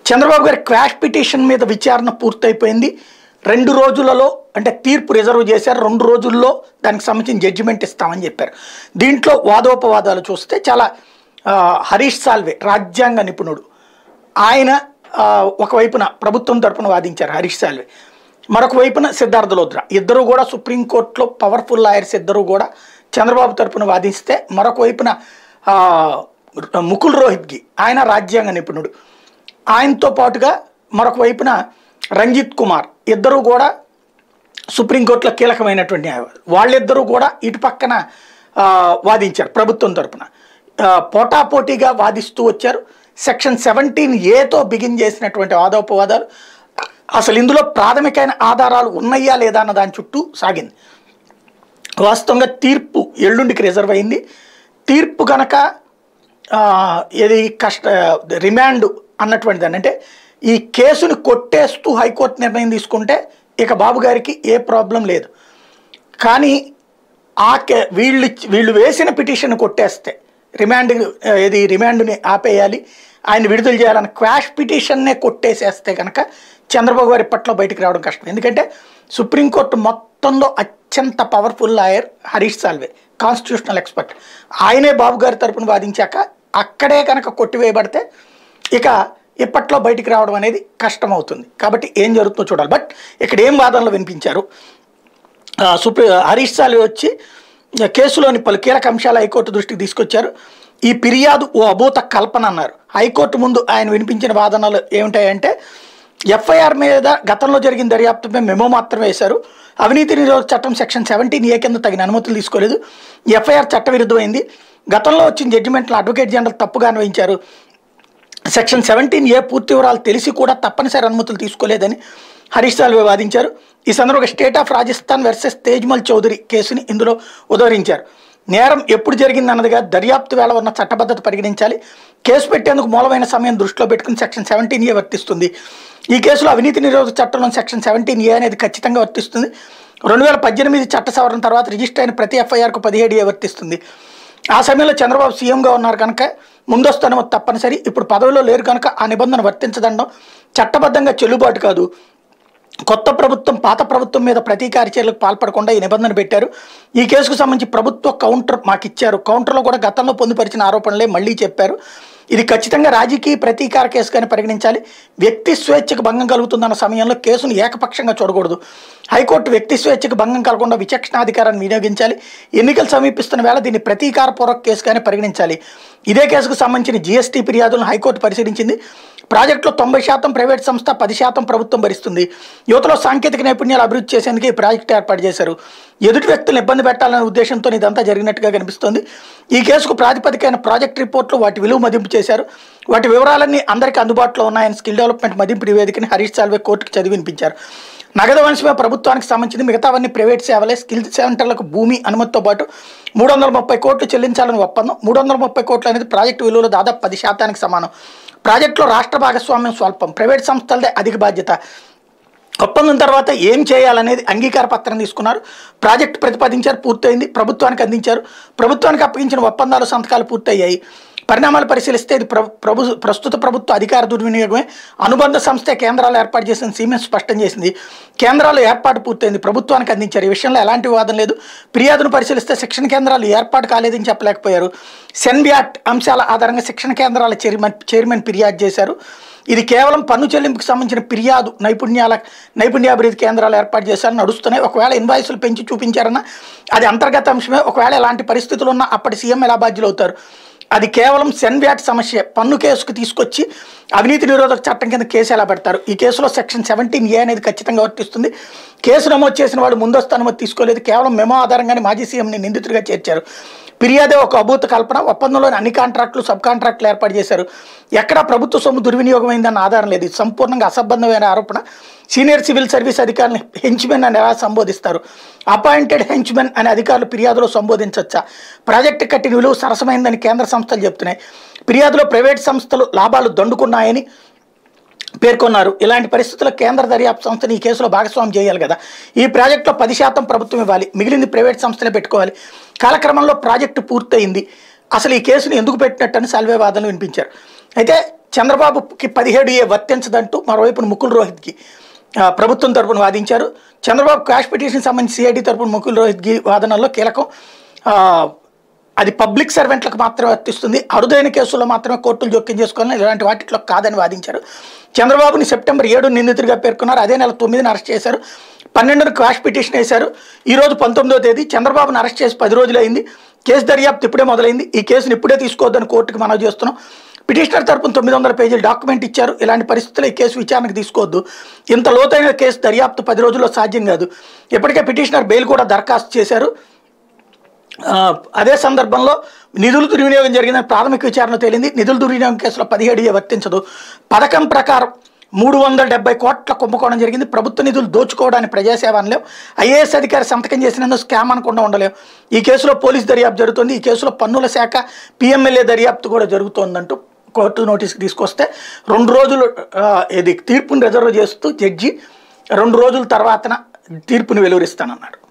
చంద్రబాబు గారి quash petition మీద విచారణ పూర్తయిపోయింది రెండు రోజులలో అంటే తీర్పు రిజర్వ్ చేశారు రెండు రోజుల్లో దానికి సంబంధించిన జడ్జిమెంట్ ఇస్తామని చెప్పారు దీంట్లో వాదోపవాదాలు చూస్తే చాలా ఆ, హరీష్ సాల్వే రాజ్యాంగ నిపుణుడు ఆయన ఆ, ఒకవైపున ప్రభుత్వం తరపున వాదించారు హరీష్ సాల్వే మరొక వైపున సిద్ధార్థ లోద్రా ఇద్దరు కూడా సుప్రీంకోర్టులో పవర్ఫుల్ లాయర్స్ ఇద్దరు కూడా చంద్రబాబు తరపున వాదిస్తే మరొక వైపున ఆ, ముకుల్ రోహిత్గి ఆయన రాజ్యాంగ నిపుణుడు ఆయనతో పాటుగా మరొక వైపున రంజిత్ కుమార్ ఇద్దరు కూడా సుప్రీంకోర్టులో కీలకమైనటువంటి న్యాయవాదులు వాళ్ళిద్దరూ కూడా ఇటు పక్కన ఆ, వాదించారు ప్రభుత్వం తరపున ఆ, పోటాపోటీగా వాదిస్తూ వచ్చారు సెక్షన్ సెవెంటీన్ ఏతో బిగిన్ చేసినటువంటి వాదోపవాదాలు అసలు ఇందులో ప్రాథమికమైన ఆధారాలు ఉన్నాయా లేదా అన్న దాని చుట్టూ సాగింది వాస్తవంగా తీర్పు ఎల్లుండికి రిజర్వ్ అయింది తీర్పు కనుక ఆ, ఇది కష్ట రిమాండ్ అన్నటువంటి దాన్ని అంటే ఈ కేసుని కొట్టేస్తూ హైకోర్టు నిర్ణయం తీసుకుంటే ఇక బాబు గారికి ఏ ప్రాబ్లం లేదు కానీ ఆ కే వీళ్ళు ఇచ్చి- వీళ్ళు వేసిన పిటిషన్ కొట్టేస్తే రిమాండ్ ఆ, ఇది రిమాండ్ని ఆపేయాలి ఆయన విడుదల చేయాలని క్వాష్ పిటిషన్నే కొట్టేసేస్తే కనుక చంద్రబాబు గారి పట్ల బయటికి రావడం కష్టం ఎందుకంటే సుప్రీంకోర్టు మొత్తంలో అత్యంత powerful lawyer Harish Salve constitutional expert ఆయనే బాబు గారి తరపున వాదించాక అక్కడే కనుక కొట్టివేయబడితే ఇక ఇప్పట్లో బయటికి రావడం అనేది కష్టం అవుతుంది కాబట్టి ఏం జరుగుతుందో చూడాలి బట్ ఇక్కడ ఏం వాదనలు వినిపించారు ఆ, సుప్రీ హరీష్ సాల్వే వచ్చి ఆ, కేసులోని పలు కీలక అంశాలు హైకోర్టు దృష్టికి తీసుకొచ్చారు ఈ ఫిర్యాదు ఓ అభూత కల్పన అన్నారు హైకోర్టు ముందు ఆయన వినిపించిన వాదనలు ఏమిటాయంటే ఎఫ్ఐఆర్ మీద గతంలో జరిగిన దర్యాప్తుపై మెమో మాత్రమే వేశారు అవినీతి నిరోధక చట్టం సెక్షన్ సెవెంటీన్ ఏ కింద తగిన అనుమతులు తీసుకోలేదు ఎఫ్ఐఆర్ చట్టవిరుద్ధమైంది గతంలో వచ్చిన జడ్జిమెంట్లో అడ్వకేట్ జనరల్ తప్పుగా అన్వయించారు సెక్షన్ సెవెంటీన్ ఏ పూర్తి వివరాలు తెలిసి కూడా తప్పనిసరి అనుమతులు తీసుకోలేదని హరీష్ సాల్వే వాదించారు ఈ సందర్భంగా state of Rajasthan versus Tejmal Chaudhary కేసుని ఇందులో ఉదహరించారు నేరం ఎప్పుడు జరిగిందన్నదిగా దర్యాప్తు వేళ ఉన్న చట్టబద్ధత పరిగణించాలి కేసు పెట్టేందుకు మూలమైన సమయం దృష్టిలో పెట్టుకుని సెక్షన్ సెవెంటీన్ ఏ వర్తిస్తుంది ఈ కేసులో అవినీతి నిరోధక చట్టంలోని సెక్షన్ సెవెంటీన్ ఏ అనేది ఖచ్చితంగా వర్తిస్తుంది రెండు వేల పద్దెనిమిది చట్ట సవరణ తర్వాత రిజిస్టర్ అయిన ప్రతి ఎఫ్ఐఆర్కు పదిహేడు ఏ వర్తిస్తుంది ఆ సమయంలో చంద్రబాబు సీఎంగా ఉన్నారు కనుక ముందస్తు అనుమతి తప్పనిసరి ఇప్పుడు పదవిలో లేరు కనుక ఆ నిబంధన వర్తించదండం చట్టబద్ధంగా చెల్లుబాటు కాదు కొత్త ప్రభుత్వం పాత ప్రభుత్వం మీద ప్రతీకార చర్యలకు పాల్పడకుండా ఈ నిబంధన పెట్టారు ఈ కేసుకు సంబంధించి ప్రభుత్వ కౌంటర్ మాకు ఇచ్చారు కౌంటర్లో కూడా గతంలో పొందుపరిచిన ఆరోపణలే మళ్ళీ చెప్పారు ఇది ఖచ్చితంగా రాజకీయ ప్రతీకార కేసుగానే పరిగణించాలి వ్యక్తి స్వేచ్ఛకు భంగం కలుగుతుందన్న సమయంలో కేసును ఏకపక్షంగా చూడకూడదు హైకోర్టు వ్యక్తి స్వేచ్ఛకు భంగం కలగకుండా విచక్షణాధికారాన్ని వినియోగించాలి ఎన్నికలు సమీపిస్తున్న వేళ దీన్ని ప్రతీకారపూర్వక కేసుగానే పరిగణించాలి ఇదే కేసుకు సంబంధించిన జీఎస్టీ ఫిర్యాదులను హైకోర్టు పరిశీలించింది ప్రాజెక్టులో తొంభై శాతం ప్రైవేట్ సంస్థ పది శాతం ప్రభుత్వం భరిస్తుంది యువతలో సాంకేతిక నైపుణ్యాలు అభివృద్ధి చేసేందుకు ఈ ప్రాజెక్టు ఏర్పాటు చేశారు ఎదుటి వ్యక్తులను ఇబ్బంది పెట్టాలనే ఉద్దేశంతో ఇదంతా జరిగినట్టుగా కనిపిస్తోంది ఈ కేసుకు ప్రాతిపదికైన ప్రాజెక్ట్ రిపోర్ట్లు వాటి విలువ మదింపు చేశారు వాటి వివరాలన్నీ అందరికీ అందుబాటులో ఉన్నాయని స్కిల్ డెవలప్మెంట్ మదింపు నివేదికని హరీష్ సాల్వే కోర్టుకు చదివి వినిపించారు నగదు వంశమే ప్రభుత్వానికి సంబంధించింది మిగతావన్నీ ప్రైవేట్ సేవలే స్కిల్ సెంటర్లకు భూమి అనుమతితో పాటు మూడు వందల ముప్పై కోట్లు చెల్లించాలని ఒప్పందం మూడు వందల ముప్పై కోట్లు అనేది ప్రాజెక్టు విలువలో దాదాపు పది శాతానికి సమానం ప్రాజెక్టులో రాష్ట్ర భాగస్వామ్యం స్వల్పం ప్రైవేట్ సంస్థలదే అధిక బాధ్యత ఒప్పందం తర్వాత ఏం చేయాలనేది అంగీకార పత్రం తీసుకున్నారు ప్రాజెక్టు ప్రతిపాదించారు పూర్తయింది ప్రభుత్వానికి అందించారు ప్రభుత్వానికి అప్పగించిన ఒప్పందాలు సంతకాలు పూర్తయ్యాయి పరిణామాలు పరిశీలిస్తే ఇది ప్రభు ప్రభు ప్రస్తుత ప్రభుత్వ అధికార దుర్వినియోగమే అనుబంధ సంస్థ కేంద్రాలు ఏర్పాటు చేసిన సిమెంట్ స్పష్టం చేసింది కేంద్రాలు ఏర్పాటు పూర్తయింది ప్రభుత్వానికి అందించారు ఈ విషయంలో ఎలాంటి వివాదం లేదు ఫిర్యాదును పరిశీలిస్తే శిక్షణ కేంద్రాలు ఏర్పాటు కాలేదని చెప్పలేకపోయారు సెన్బియాట్ అంశాల ఆధారంగా శిక్షణ కేంద్రాల చైర్మన్ చైర్మన్ ఫిర్యాదు చేశారు ఇది కేవలం పన్ను చెల్లింపుకు సంబంధించిన ఫిర్యాదు నైపుణ్యాల నైపుణ్యాభివృద్ధి కేంద్రాలు ఏర్పాటు చేశారని నడుస్తున్నాయి ఒకవేళ ఇన్వాయిస్లు పెంచి చూపించారన్నా అది అంతర్గత అంశమే ఒకవేళ ఎలాంటి పరిస్థితులు ఉన్నా అప్పటి సీఎం ఎలా బాధ్యులు అవుతారు అది కేవలం సెన్వ్యాట్ సమస్య పన్ను కేసుకు తీసుకొచ్చి అవినీతి నిరోధక చట్టం కింద కేసు ఎలా పెడతారు ఈ కేసులో సెక్షన్ సెవెంటీన్ ఏ అనేది ఖచ్చితంగా వర్తిస్తుంది కేసు నమోదు చేసిన వాడు ముందస్తు అనుమతి తీసుకోలేదు కేవలం మెమో ఆధారంగానే మాజీ సీఎంని నిందితుడిగా చేర్చారు ఫిర్యాదే ఒక అభూత కల్పన ఒప్పందంలోని అన్ని కాంట్రాక్టులు సబ్ కాంట్రాక్టులు ఏర్పాటు చేశారు ఎక్కడా ప్రభుత్వ సొమ్ము దుర్వినియోగమైందన్న ఆధారం లేదు ఇది సంపూర్ణంగా అసంబద్ధమైన ఆరోపణ సీనియర్ సివిల్ సర్వీస్ అధికారులను హెంచ్మెన్ అని ఎలా సంబోధిస్తారు అపాయింటెడ్ హెంచ్మెన్ అనే అధికారులు ఫిర్యాదులో సంబోధించవచ్చా ప్రాజెక్టు కట్టిన విలువ సరసమైందని కేంద్ర సంస్థలు చెప్తున్నాయి ఫిర్యాదులో ప్రైవేట్ సంస్థలు లాభాలు దండుకున్నాయని పేర్కొన్నారు ఇలాంటి పరిస్థితుల్లో కేంద్ర దర్యాప్తు సంస్థని ఈ కేసులో భాగస్వామ్యం చేయాలి కదా ఈ ప్రాజెక్టులో పది శాతం ప్రభుత్వం ఇవ్వాలి మిగిలింది ప్రైవేట్ సంస్థలే పెట్టుకోవాలి కాలక్రమంలో ప్రాజెక్టు పూర్తయింది అసలు ఈ కేసును ఎందుకు పెట్టినట్టని సల్వే వాదనలు వినిపించారు అయితే చంద్రబాబుకి పదిహేడు ఏ వర్తించదంటూ మరోవైపు ముకుల్ రోహిత్కి ఆ, ప్రభుత్వం తరపున వాదించారు చంద్రబాబు క్యాష్ పిటిషన్ సంబంధించి సిఐడి తరపున ముకుల్ రోహిత్కి వాదనల్లో కీలకం ఆ, అది పబ్లిక్ సర్వెంట్లకు మాత్రమే వర్తిస్తుంది అరుదైన కేసుల్లో మాత్రమే కోర్టులు జోక్యం చేసుకోవాలని ఇలాంటి వాటిలో కాదని వాదించారు చంద్రబాబుని సెప్టెంబర్ ఏడు నిందితుడిగా పేర్కొన్నారు అదే నెల తొమ్మిదిని అరెస్ట్ చేశారు పన్నెండున క్వాష్ పిటిషన్ వేశారు ఈ రోజు పంతొమ్మిదో తేదీ చంద్రబాబును అరెస్ట్ చేసి పది రోజులు అయింది కేసు దర్యాప్తు ఇప్పుడే మొదలైంది ఈ కేసును ఇప్పుడే తీసుకోవద్దని కోర్టుకు మనవి చేస్తున్నాం పిటిషనర్ తరపున తొమ్మిది వందల పేజీలు డాక్యుమెంట్ ఇచ్చారు ఇలాంటి పరిస్థితుల్లో ఈ కేసు విచారణకు తీసుకోవద్దు ఇంత లోతైన కేసు దర్యాప్తు పది రోజుల్లో సాధ్యం కాదు ఇప్పటికే పిటిషనర్ బెయిల్ కూడా దరఖాస్తు చేశారు ఆ, అదే సందర్భంలో నిధుల దుర్వినియోగం జరిగిందని ప్రాథమిక విచారణ తేలింది నిధుల దుర్వినియోగం కేసులో పదిహేడు ఏ వర్తించదు పథకం ప్రకారం మూడు వందల డెబ్బై కోట్ల కుంభకోణం జరిగింది ప్రభుత్వ నిధులు దోచుకోవడానికి ప్రజాసేవ అనలేం ఐఏఎస్ అధికారి సంతకం చేసినందుకు స్కామ్ అనకుండా ఉండలేం ఈ కేసులో పోలీస్ దర్యాప్తు జరుగుతుంది ఈ కేసులో పన్నుల శాఖ పిఎంఎల్ఏ దర్యాప్తు కూడా జరుగుతోందంటూ కోర్టు నోటీస్కి తీసుకొస్తే రెండు రోజులు ఆ, ఇది తీర్పుని రిజర్వ్ చేస్తూ జడ్జి రెండు రోజుల తర్వాతన తీర్పుని వెలువరిస్తానన్నాడు